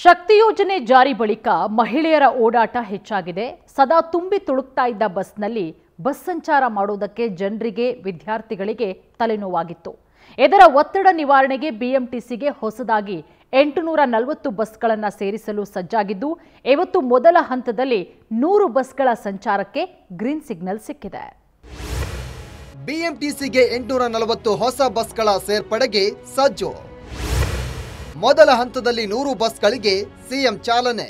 ಶಕ್ತಿ ಯೋಜನೆ ಜಾರಿ ಬಳಿಕ ಮಹಿಳೆಯರ ಓಡಾಟ ಹೆಚ್ಚಾಗಿದೆ ಸದಾ ತುಂಬಿ ತುಳುಕ್ತಾ ಇದ್ದ ಬಸ್ನಲ್ಲಿ ಬಸ್ ಸಂಚಾರ ಮಾಡುವುದಕ್ಕೆ ಜನರಿಗೆ ವಿದ್ಯಾರ್ಥಿಗಳಿಗೆ ತಲೆನೋವಾಗಿತ್ತು ಇದರ ಒತ್ತಡ ನಿವಾರಣೆಗೆ ಬಿಎಂಟಿಸಿಗೆ ಹೊಸದಾಗಿ ಎಂಟುನೂರ ನಲವತ್ತು ಬಸ್ಗಳನ್ನು ಸೇರಿಸಲು ಸಜ್ಜಾಗಿದ್ದು ಇವತ್ತು ಮೊದಲ ಹಂತದಲ್ಲಿ ನೂರು ಬಸ್ಗಳ ಸಂಚಾರಕ್ಕೆ ಗ್ರೀನ್ ಸಿಗ್ನಲ್ ಸಿಕ್ಕಿದೆ ಬಿಎಂಟಿಸಿಗೆ ಎಂಟುನೂರ ನಲವತ್ತು ಹೊಸ ಬಸ್ಗಳ ಸೇರ್ಪಡೆಗೆ ಸಜ್ಜು ಮೊದಲ ಹಂತದಲ್ಲಿ ನೂರು ಬಸ್ಗಳಿಗೆ ಸಿಎಂ ಚಾಲನೆ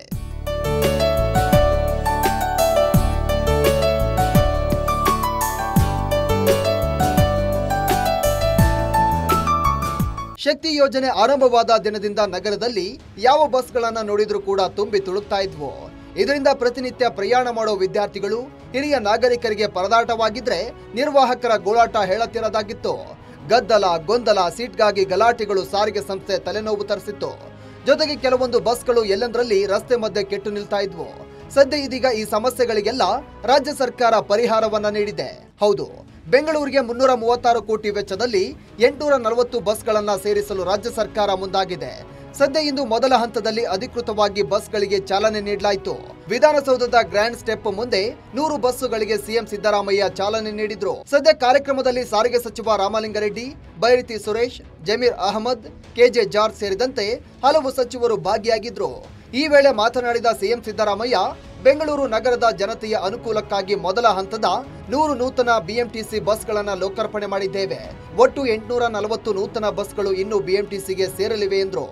ಶಕ್ತಿ ಯೋಜನೆ ಆರಂಭವಾದ ದಿನದಿಂದ ನಗರದಲ್ಲಿ ಯಾವ ಬಸ್ಗಳನ್ನ ನೋಡಿದ್ರೂ ಕೂಡ ತುಂಬಿ ತುಳುಕ್ತಾ ಇದ್ವು ಇದರಿಂದ ಪ್ರತಿನಿತ್ಯ ಪ್ರಯಾಣ ಮಾಡೋ ವಿದ್ಯಾರ್ಥಿಗಳು ಹಿರಿಯ ನಾಗರಿಕರಿಗೆ ಪರದಾಟವಾಗಿದ್ರೆ ನಿರ್ವಾಹಕರ ಗೋಳಾಟ ಹೇಳತಿರದಾಗಿತ್ತು ಗದ್ದಲ ಗೊಂದಲ ಸೀಟ್ಗಾಗಿ ಗಲಾಟೆಗಳು ಸಾರಿಗೆ ಸಂಸ್ಥೆ ತಲೆನೋವು ತರಿಸಿತ್ತು ಜೊತೆಗೆ ಕೆಲವೊಂದು ಬಸ್ಗಳು ಎಲ್ಲೆಂದರಲ್ಲಿ ರಸ್ತೆ ಮಧ್ಯೆ ಕೆಟ್ಟು ನಿಲ್ತಾ ಇದ್ವು ಸದ್ಯ ಇದೀಗ ಈ ಸಮಸ್ಯೆಗಳಿಗೆಲ್ಲ ರಾಜ್ಯ ಸರ್ಕಾರ ಪರಿಹಾರವನ್ನ ನೀಡಿದೆ ಹೌದು ಬೆಂಗಳೂರಿಗೆ ಮುನ್ನೂರ ಮೂವತ್ತಾರು ಕೋಟಿ ವೆಚ್ಚದಲ್ಲಿ ಎಂಟುನೂರ ನಲವತ್ತು ಬಸ್ಗಳನ್ನ ಸೇರಿಸಲು ರಾಜ್ಯ ಸರ್ಕಾರ ಮುಂದಾಗಿದೆ ಸದ್ಯ ಇಂದು ಮೊದಲ ಹಂತದಲ್ಲಿ ಅಧಿಕೃತವಾಗಿ ಬಸ್ಗಳಿಗೆ ಚಾಲನೆ ನೀಡಲಾಯಿತು ವಿಧಾನಸೌಧದ ಗ್ರ್ಯಾಂಡ್ ಸ್ಟೆಪ್ ಮುಂದೆ ನೂರು ಬಸ್ಸುಗಳಿಗೆ ಸಿಎಂ ಸಿದ್ದರಾಮಯ್ಯ ಚಾಲನೆ ನೀಡಿದ್ರು ಸದ್ಯ ಕಾರ್ಯಕ್ರಮದಲ್ಲಿ ಸಾರಿಗೆ ಸಚಿವ ರಾಮಲಿಂಗಾರೆಡ್ಡಿ ಬೈರತಿ ಸುರೇಶ್ ಜಮೀರ್ ಅಹಮದ್ ಕೆಜೆ ಜಾರ್ಜ್ ಸೇರಿದಂತೆ ಹಲವು ಸಚಿವರು ಭಾಗಿಯಾಗಿದ್ರು ಈ ವೇಳೆ ಮಾತನಾಡಿದ ಸಿಎಂ ಸಿದ್ದರಾಮಯ್ಯ ಬೆಂಗಳೂರು ನಗರದ ಜನತೆಯ ಅನುಕೂಲಕ್ಕಾಗಿ ಮೊದಲ ಹಂತದ ನೂರು ನೂತನ ಬಿಎಂಟಿಸಿ ಬಸ್ಗಳನ್ನು ಲೋಕಾರ್ಪಣೆ ಮಾಡಿದ್ದೇವೆ ಒಟ್ಟು ಎಂಟುನೂರ ನಲವತ್ತು ನೂತನ ಬಸ್ಗಳು ಇನ್ನು ಬಿಎಂಟಿಸಿಗೆ ಸೇರಲಿವೆ ಎಂದರು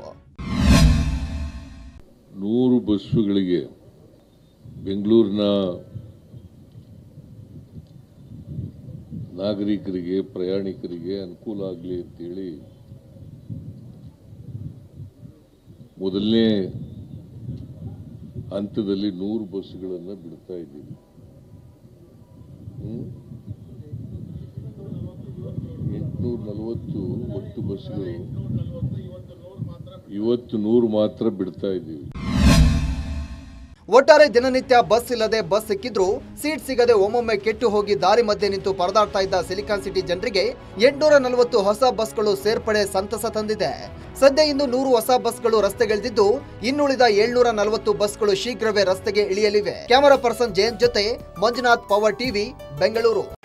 ನೂರು ಬಸ್ಸುಗಳಿಗೆ ಬೆಂಗಳೂರಿನ ನಾಗರಿಕರಿಗೆ ಪ್ರಯಾಣಿಕರಿಗೆ ಅನುಕೂಲ ಆಗಲಿ ಅಂತೇಳಿ ಮೊದಲನೇ ಹಂತದಲ್ಲಿ ನೂರು ಬಸ್ಸುಗಳನ್ನು ಬಿಡ್ತಾ ಇದ್ದೀವಿ ಹ್ಮ್? ಎಂಟ್ನೂರ ನಲವತ್ತು ಒಟ್ಟು ಬಸ್ಸುಗಳು ಇವತ್ತು ನೂರು ಮಾತ್ರ ಬಿಡ್ತಾ ಇದ್ದೀವಿ ಒಟ್ಟಾರೆ ದಿನನಿತ್ಯ ಬಸ್ ಇಲ್ಲದೆ ಬಸ್ ಸಿಕ್ಕಿದ್ರು ಸೀಟ್ ಸಿಗದೆ ಒಮ್ಮೊಮ್ಮೆ ಕೆಟ್ಟು ಹೋಗಿ ದಾರಿ ಮಧ್ಯೆ ನಿಂತು ಪರದಾಡ್ತಾ ಇದ್ದ ಸಿಲಿಕಾನ್ ಸಿಟಿ ಜನರಿಗೆ ಎಂಟುನೂರ ನಲವತ್ತು ಹೊಸ ಬಸ್ಗಳು ಸೇರ್ಪಡೆ ಸಂತಸ ತಂದಿದೆ ಸದ್ಯ ಇಂದು ನೂರು ಹೊಸ ಬಸ್ಗಳು ರಸ್ತೆಗಿಳಿದಿದ್ದು ಇನ್ನುಳಿದ ಏಳ್ನೂರ ನಲವತ್ತು ಬಸ್ಗಳು ಶೀಘ್ರವೇ ರಸ್ತೆಗೆ ಇಳಿಯಲಿವೆ ಕ್ಯಾಮರಾ ಪರ್ಸನ್ ಜಯಂತ್ ಜೊತೆ ಮಂಜುನಾಥ್ ಪವರ್ ಟಿವಿ ಬೆಂಗಳೂರು